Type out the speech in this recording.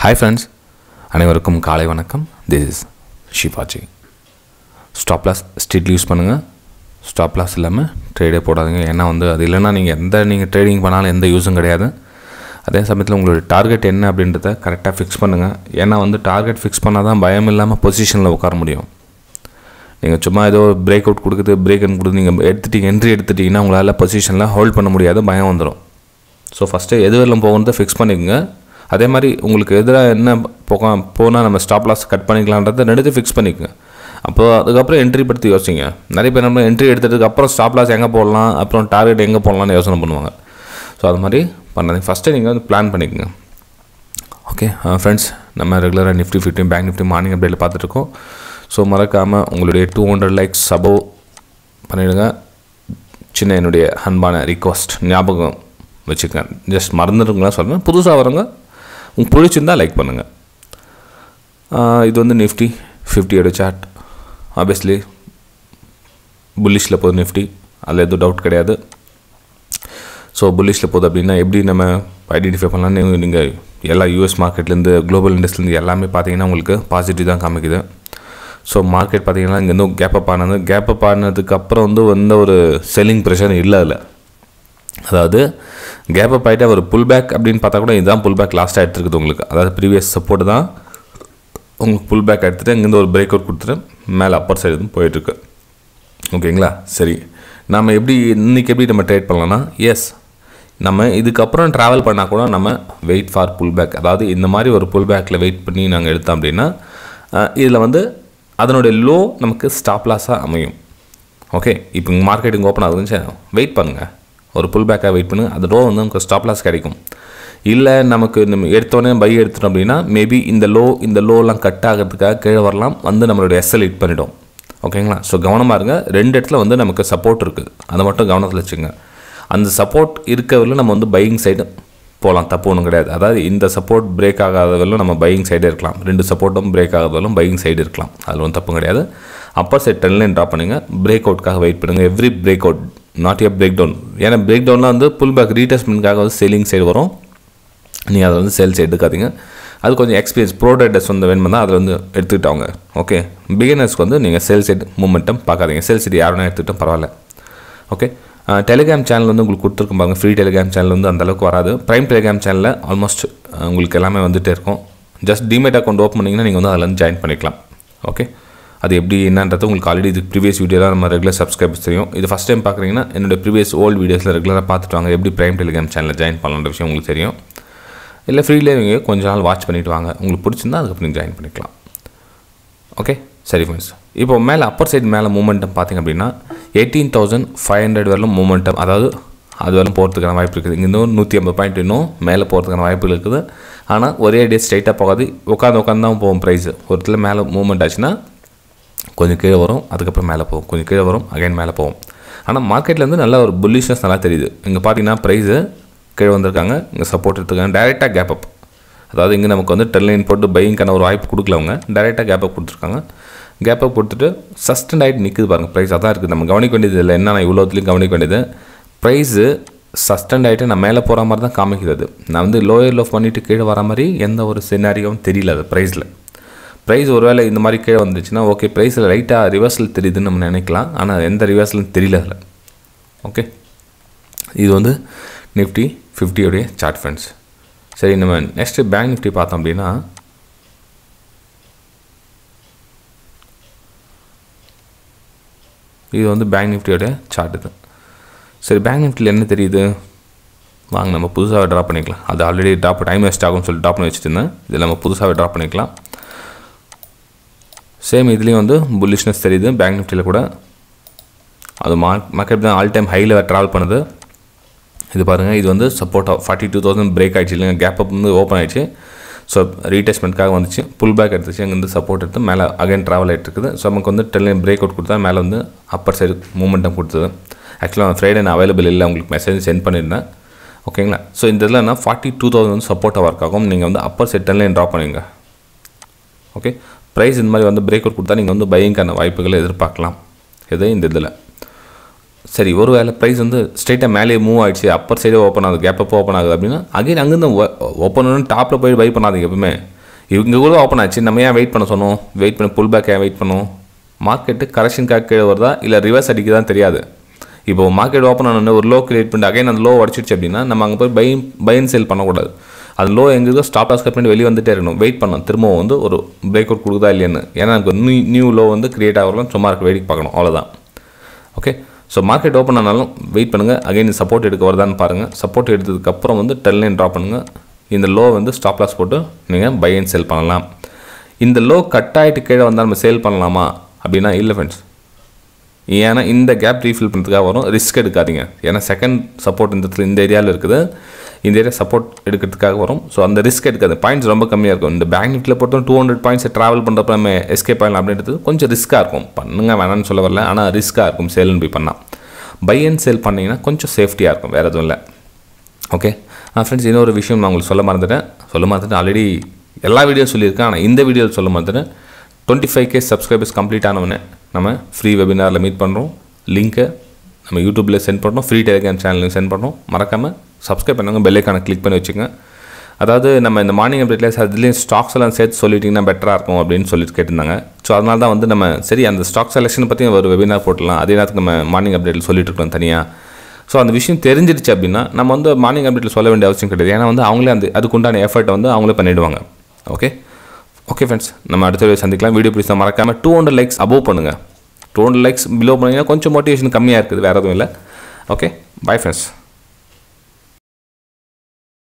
hi friends அனைவருக்கும் காலை வணக்கம் this is Shifaji stop loss strict use பண்ணுங்கள் ஸ்டாப் லாஸ் இல்லாமல் ட்ரேடே போடாதீங்க ஏன்னா வந்து அது இல்லைன்னா நீங்கள் எந்த நீங்கள் ட்ரேடிங் பண்ணாலும் எந்த யூஸும் கிடையாது அதே சமயத்தில் உங்களுடைய டார்கெட் என்ன அப்படின்றத கரெக்டாக ஃபிக்ஸ் பண்ணுங்கள் ஏன்னா வந்து டார்கெட் ஃபிக்ஸ் பண்ணால் தான் பயம் இல்லாமல் பொசிஷனில் உட்கார முடியும் நீங்கள் சும்மா ஏதோ பிரேக் அவுட் கொடுக்குது பிரேக் அவுட் கொடுத்து நீங்கள் எடுத்துட்டீங்க என்ட்ரி எடுத்துட்டிங்கன்னா உங்களால் பொசிஷனில் ஹோல்ட் பண்ண முடியாது பயம் வந்துடும் ஸோ ஃபஸ்ட்டு எது வரலாம் போகணுன்றதை ஃபிக்ஸ் பண்ணிக்கோங்க அதே மாதிரி உங்களுக்கு எதிராக என்ன போக போனால் நம்ம ஸ்டாப் லாஸ் கட் பண்ணிக்கலான்றதை ரெண்டுத்தையும் ஃபிக்ஸ் பண்ணிக்கோங்க அப்போ அதுக்கப்புறம் என்ட்ரி பற்றி யோசிங்க நிறைய பேர் நம்ம என்ட்ரி எடுத்ததுக்கு அப்புறம் ஸ்டாப் லாஸ் எங்கே போடலாம் அப்புறம் டார்கெட் எங்கே போடலாம்னு யோசனை பண்ணுவாங்க ஸோ அது மாதிரி பண்ணாதீங்க ஃபஸ்ட்டு நீங்கள் வந்து பிளான் பண்ணிக்கோங்க ஓகே ஃப்ரெண்ட்ஸ் நம்ம ரெகுலராக Nifty fifty bank Nifty morning அப்டேட்டில் பார்த்துட்ருக்கோம் ஸோ மறக்காமல் உங்களுடைய டூ ஹண்ட்ரட் லைக்ஸ் சபோ பண்ணிவிடுங்க சின்ன என்னுடைய அன்பான ரிக்வஸ்ட் ஞாபகம் வச்சுக்கங்க ஜஸ்ட் மறந்துடுங்களா சொல்கிறேன் புதுசாக வரவங்க உங்களுக்கு பிடிச்சிருந்தா லைக் பண்ணுங்கள் இது வந்து நிஃப்டி ஃபிஃப்டியோட சார்ட் ஆப்வியஸ்லி புல்லிஷில் போகுது நிஃப்டி அதில் எதுவும் டவுட் கிடையாது ஸோ புல்லிஷில் போகுது அப்படின்னா எப்படி நம்ம ஐடென்டிஃபை பண்ணலாம்னு நீங்கள் எல்லா யூஎஸ் மார்க்கெட்லேருந்து குளோபல் இண்டஸ்ட்ரிலேருந்து எல்லாமே பார்த்தீங்கன்னா உங்களுக்கு பாசிட்டிவ் தான் காமிக்குது ஸோ மார்க்கெட் பார்த்தீங்கன்னா இங்கே வந்து கேப் அப் ஆனது கேப் அப் ஆனதுக்கு அப்புறம் வந்து எந்த ஒரு செல்லிங் ப்ரெஷர் இல்லை அதில் அதாவது கேப் அப் ஆகிட்டு ஒரு புல் பேக் அப்படின்னு பார்த்தா கூட இதுதான் புல் பேக் லாஸ்ட்டாக எடுத்துருக்குது உங்களுக்கு அதாவது ப்ரீவியஸ் சப்போர்ட் தான் உங்களுக்கு புல் பேக் எடுத்துகிட்டு இங்கேருந்து ஒரு பிரேக் அவுட் கொடுத்துட்டு மேலே அப்பர் சைடு போயிட்டுருக்கு ஓகேங்களா சரி நம்ம எப்படி இன்றைக்கி எப்படி நம்ம ட்ரேட் பண்ணலாம்னா எஸ் நம்ம இதுக்கப்புறம் ட்ராவல் பண்ணால் கூட நம்ம வெயிட் ஃபார் புல் பேக் அதாவது இந்த மாதிரி ஒரு புல் பேக்கில் வெயிட் பண்ணி நாங்கள் எடுத்தோம் அப்படின்னா இதில் வந்து அதனுடைய லோ நமக்கு ஸ்டாப் லாஸாக அமையும் ஓகே இப்போ இங்கே மார்க்கெட்டிங் ஓப்பன் ஆகுதுன்னு வெயிட் பண்ணுங்கள் ஒரு புல் பேக்காக வெயிட் பண்ணுங்கள் அது லோ வந்து நமக்கு ஸ்டாப் லாஸ் கிடைக்கும் இல்லை நமக்கு நம்ம எடுத்தோடனே பை எடுத்துட்டோம் அப்படின்னா மேபி இந்த லோ இந்த லோலாம் கட் ஆகிறதுக்காக கீழே வரலாம் வந்து நம்மளுடைய எஸ்எல் ஹிட் பண்ணிடும் ஓகேங்களா ஸோ கவனமாக இருங்க ரெண்டு இடத்துல வந்து நமக்கு சப்போர்ட் இருக்குது அதை மட்டும் கவனத்தில் வச்சுங்க அந்த சப்போர்ட் இருக்கவரையிலும் நம்ம வந்து பையிங் சைடு போகலாம் தப்பு ஒன்றும் கிடையாது அதாவது இந்த சப்போர்ட் பிரேக் ஆகாதவரையிலும் நம்ம பையிங் சைடு இருக்கலாம் ரெண்டு சப்போர்ட்டும் பிரேக் ஆகாதவரையிலும் பையிங் சைடு இருக்கலாம் அதில் ஒன்றும் தப்பு கிடையாது அப்பர் சைட் டென்லைன் ட்ராப் பண்ணுங்கள் பிரேக் அவுட்காக வெயிட் பண்ணுங்கள் every break out not a break down ஏன்னா பிரேக் டவுன்லாம் வந்து புல் பேக் ரீடெஸ்ட்மெண்ட்காக வந்து செல்லிங் சைடு வரும் நீங்கள் அதை வந்து சேல்ஸ் எடுக்காதீங்க அது கொஞ்சம் எக்ஸ்பீரியன்ஸ் ப்ரோ ட்ரேடர்ஸ் வந்து வேணுமா அதில் வந்து எடுத்துக்கிட்டாங்க ஓகே பிகினர்ஸ்க்கு வந்து நீங்கள் சேல் சைடு மூமெண்ட்டும் பார்க்காதீங்க சேல் சைடு யாரும் எடுத்துக்கிட்டோம் பரவாயில்ல ஓகே டெலிகிராம் சேனல் வந்து உங்களுக்கு கொடுத்துருக்கும் பாருங்க ஃப்ரீ டெலிகிராம் சேனல் வந்து அந்தளவுக்கு வராது ப்ரைம் டெலிகிராம் சேனலில் ஆல்மோஸ்ட் உங்களுக்கு எல்லாமே வந்துகிட்டே இருக்கும் ஜஸ்ட் டிமேட் அக்கௌண்ட் ஓப்பன் பண்ணிங்கன்னா நீங்கள் வந்து அதில் வந்து ஜாயின் பண்ணிக்கலாம் ஓகே அது எப்படி என்னன்றது உங்களுக்கு ஆல்ரெடி இது ப்ரீவியஸ் வீடியோலாம் நம்ம ரெகுலர் சப்ஸ்கிரைபர்ஸ் தெரியும் இது ஃபஸ்ட் டைம் பார்க்குறீங்கன்னா என்னோட ப்ரீவியஸ் ஓல்டு வீடியோஸில் ரெகுலராக பார்த்துட்டு வாங்க எப்படி ப்ரைம் டெலிகிராம் சேனலில் ஜாயின் பண்ணலான்ற விஷயம் உங்களுக்கு தெரியும் இல்லை ஃப்ரீலே நீங்கள் கொஞ்ச நாள் வாட்ச் பண்ணிவிட்டு வாங்க உங்களுக்கு பிடிச்சிருந்தா அதுக்கப்புறம் நீங்கள் ஜாயின் பண்ணிக்கலாம் ஓகே சரி ஃப்ரெண்ட்ஸ் இப்போ மேலே அப்பர் சைடு மேலே மூமெண்டம் பார்த்திங்க அப்படின்னா எயிட்டீன் தௌசண்ட் ஃபைவ் ஹண்ட்ரட் வரலும் மூமெண்டம் அதாவது அது வரலும் போகிறதுக்கான வாய்ப்பு இருக்குது இங்கே இன்னும் நூற்றி ஐம்பது பாயிண்ட் இன்னும் மேலே போகிறதுக்கான வாய்ப்புகள் இருக்குது ஆனால் ஒரே டே ஸ்ட்ரைட்டாக போகாது உட்காந்து உட்காந்து தான் போகும் ப்ரைஸ் ஒரு இடத்துல மேலே மூவ்மெண்ட் ஆச்சுன்னா கொஞ்சம் கீழே வரும் அதுக்கப்புறம் மேலே போகும் கொஞ்சம் கீழே வரும் அகைன் மேலே போகும் ஆனால் மார்க்கெட்டில் வந்து நல்ல ஒரு புல்லிஷ்னஸ் நல்லா தெரியுது இங்கே பார்த்தீங்கன்னா ப்ரைஸு கீழே வந்திருக்காங்க இங்கே சப்போர்ட் எடுத்துருக்காங்க டேரெக்டாக கேப் அப் அதாவது இங்கே நமக்கு வந்து டென்லைன் போட்டு பையிங்கான ஒரு வாய்ப்பு கொடுக்கல அவங்க டேரெக்டாக கேப் அப் கொடுத்துருக்காங்க கேப் அப் கொடுத்துட்டு சஸ்டெண்ட் ஆகிட்டு நிற்குது பாருங்கள் ப்ரைஸ் அதான் இருக்குது நம்ம கவனிக்க வேண்டியது இல்லை என்ன நான் இவ்வளோத்துலையும் கவனிக்க வேண்டியது ப்ரைஸு சஸ்டெண்ட் ஆகிட்டு நான் மேலே போகிற மாதிரி தான் காமிக்கிறது நான் வந்து லோயர் லோ பண்ணிவிட்டு கீழே வர மாதிரி எந்த ஒரு சினாரியும் தெரியல அது ப்ரைஸில் ப்ரைஸ் ஒருவேளை இந்த மாதிரி கீழே வந்துச்சுன்னா ஓகே ப்ரைஸில் லைட்டாக ரிவர்சல் தெரியுதுன்னு நம்ம நினைக்கலாம் ஆனால் எந்த ரிவர்சலும் தெரியல அதில் ஓகே இது வந்து நிஃப்டி ஃபிஃப்டியோடைய சார்ட் ஃப்ரெண்ட்ஸ் சரி நம்ம நெக்ஸ்ட்டு பேங்க் நிஃப்டி பார்த்தோம் அப்படின்னா இது வந்து பேங்க் நிஃப்டியோட சார்ட் இது சரி பேங்க் நிஃப்டியில் என்ன தெரியுது வாங்க நம்ம புதுசாக ட்ரா பண்ணிக்கலாம் அது ஆல்ரெடி ட்ராப் டைம் வேஸ்ட் ஆகும்னு சொல்லி ட்ராப் பண்ணி வச்சுட்டு இருந்தேன் இதில் நம்ம புதுசாகவே ட்ராப் பண்ணிக்கலாம் சேம் இதுலேயும் வந்து புல்லிஷ்னஸ் தெரியுது பேங்க் நிஃப்டியில் கூட அது மார்க் மார்க்கெட் தான் ஆல் டைம் ஹையில் ட்ராவல் பண்ணுது இது பாருங்கள் இது வந்து support forty two thousand break ஆகிடுச்சு இல்லைங்க கேப் அப் வந்து ஓப்பன் ஆகிடுச்சு ஸோ ரீடெஸ்ட்மெண்ட்காக வந்துச்சு புல் பேக் எடுத்துச்சு அங்கேருந்து சப்போர்ட் எடுத்து மேலே அகைன் ட்ராவல் ஆகிட்டு இருக்குது ஸோ நமக்கு வந்து டெல்லைன் பிரேக் அவுட் கொடுத்தா மேலே வந்து அப்பர் சைடு மூமெண்ட்டம் கொடுத்தது ஆக்சுவலாக ஃப்ரைடே நான் அவைலபிள் இல்லை உங்களுக்கு மெசேஜ் சென்ட் பண்ணியிருந்தேன் ஓகேங்களா ஸோ இந்த இதில் என்ன ஃபார்ட்டி டூ தௌசண்ட் வந்து சப்போர்ட்டாக ஒர்க் ஆகும் நீங்கள் வந்து அப்பர் சைட் டென்லைன் ட்ராப் பண்ணுங்க ஓகே ப்ரைஸ் இந்த மாதிரி வந்து பிரேக் அவுட் கொடுத்தா நீங்கள் வந்து பையிங்கான வாய்ப்புகளை எதிர்பார்க்கலாம் எது இந்த இதில் சரி ஒரு வேளை ப்ரைஸ் வந்து ஸ்ட்ரைட்டாக மேலே மூவ் ஆயிடுச்சு அப்பர் சைடே ஓப்பன் ஆகுது கேப் அப்போ ஓப்பன் ஆகுது அப்படின்னா அகைன் அங்கேருந்து ஓப்பன் டாப்பில் போய் பை பண்ணாதீங்க எப்பவுமே இவங்க கூட ஓப்பன் ஆச்சு நம்ம ஏன் வெயிட் பண்ண சொன்னோம் வெயிட் பண்ணி புல் பேக் ஏன் வெயிட் பண்ணோம் மார்க்கெட்டு கரெக்ஷனுக்காக கீழே வருதா இல்லை ரிவர்ஸ் அடிக்குதான் தெரியாது இப்போ மார்க்கெட் ஓப்பன் ஆனோடனே ஒரு லோ கிரியேட் பண்ணிட்டு அகைன் அந்த லோ உடச்சிடுச்சு அப்படின்னா நம்ம அங்கே போய் பை பைன் சேல் பண்ணக்கூடாது அது லோ எங்கே ஸ்டாப் லாஸ் கட் பண்ணி வெளியே வந்துட்டே இருக்கணும் வெயிட் பண்ணணும் திரும்பவும் வந்து ஒரு பிரேக் அவுட் கொடுக்குதா இல்லையான்னு ஏன்னா எனக்கு நியூ நியூ லோ வந்து கிரியேட் ஆகலாம் சும்மா இருக்க வேடிக்கை பார்க்கணும் அவ்வளோதான் ஓகே ஸோ மார்க்கெட் ஓப்பன் ஆனாலும் வெயிட் பண்ணுங்கள் அகைன் சப்போர்ட் எடுக்க வருதான்னு பாருங்கள் சப்போர்ட் எடுத்ததுக்கப்புறம் வந்து டெல் லைன் ட்ராப் பண்ணுங்கள் இந்த லோ வந்து ஸ்டாப் லாஸ் போட்டு நீங்கள் பை அண்ட் சேல் பண்ணலாம் இந்த லோ கட் ஆகிட்டு கீழே வந்தால் நம்ம சேல் பண்ணலாமா அப்படின்னா இல்லை ஃப்ரெண்ட்ஸ் ஏன்னா இந்த கேப் ரீஃபில் பண்ணுறதுக்காக வரும் ரிஸ்க் எடுக்காதீங்க ஏன்னா செகண்ட் சப்போர்ட் இந்த இடத்துல இந்த ஏரியாவில் இருக்குது இந்த ஏரியா சப்போர்ட் எடுக்கிறதுக்காக வரும் ஸோ அந்த ரிஸ்க் எடுக்காது பாயிண்ட்ஸ் ரொம்ப கம்மியாக இருக்கும் இந்த பேங்க் நிஃப்டியில் பொறுத்தவரை டூ ஹண்ட்ரட் பாயிண்ட்ஸை ட்ராவல் பண்ணுறப்ப நம்ம எஸ்கேப் ஆகலாம் அப்படின்றது கொஞ்சம் ரிஸ்க்காக இருக்கும் பண்ணுங்க வேணாம்னு சொல்ல வரல ஆனால் ரிஸ்க்காக இருக்கும் சேல்னு போய் பண்ணால் பை அண்ட் சேல் பண்ணிங்கன்னா கொஞ்சம் சேஃப்டியாக இருக்கும் வேறு எதுவும் இல்லை ஓகே ஃப்ரெண்ட்ஸ் இன்னொரு விஷயம் நான் உங்களுக்கு சொல்ல மறந்துட்டேன் சொல்ல மறந்துட்டேன் ஆல்ரெடி எல்லா வீடியோ சொல்லியிருக்கேன் ஆனால் இந்த வீடியோவில் சொல்ல மறந்துட்டேன் twenty five K subscribers complete ஆனவொடனே நம்ம ஃப்ரீ வெபினாரில் மீட் பண்ணுறோம் லிங்க்கை நம்ம யூடியூப்பில் சென்ட் பண்ணுறோம் ஃப்ரீ டெலிகிராம் சேனலுக்கு சென்ட் பண்ணுறோம் மறக்காமல் சப்ஸ்கிரைப் பண்ணுங்க பெல்லைக்கான கிளிக் பண்ணி வச்சுங்க அதாவது நம்ம இந்த மார்னிங் அப்டேட்டில் அதுலேயும் ஸ்டாக்ஸ் எல்லாம் சேர்த்து சொல்லிட்டிங்கன்னா பெட்டராக இருக்கும் அப்படின்னு சொல்லிட்டு கேட்டிருந்தாங்க ஸோ அதனால தான் வந்து நம்ம சரி அந்த ஸ்டாக் செலெக்ஷன் பற்றி ஒரு வெபினார் போட்டலாம் அதே நேரத்துக்கு நம்ம மார்னிங் அப்டேட்டில் சொல்லிட்டு இருக்கோம் தனியாக ஸோ அந்த விஷயம் தெரிஞ்சிருச்சு அப்படின்னா நம்ம வந்து மார்னிங் அப்டேட்டில் சொல்ல வேண்டிய அவசியம் கிடையாது ஏன்னா வந்து அவங்களே அந்த அதுக்குண்டான எஃபர்ட்டை வந்து அவங்களே பண்ணிவிடுவாங்க ஓகே ஓகே ஃப்ரெண்ட்ஸ் நம்ம அடுத்த வீடியோ சந்திக்கலாம் வீடியோ பிடிச்சா மறக்காமல் டூ ஹண்ட்ரட் லைக்ஸ் அபோவ் பண்ணுங்கள் டூ ஹண்ட்ரட் லைக்ஸ் பிலோ பண்ணிங்கன்னா கொஞ்சம் மோட்டிவேஷன் கம்மியாக இருக்குது வேறு எதுவும் இல்லை ஓகே பை ஃப்ரெண்ட்ஸ்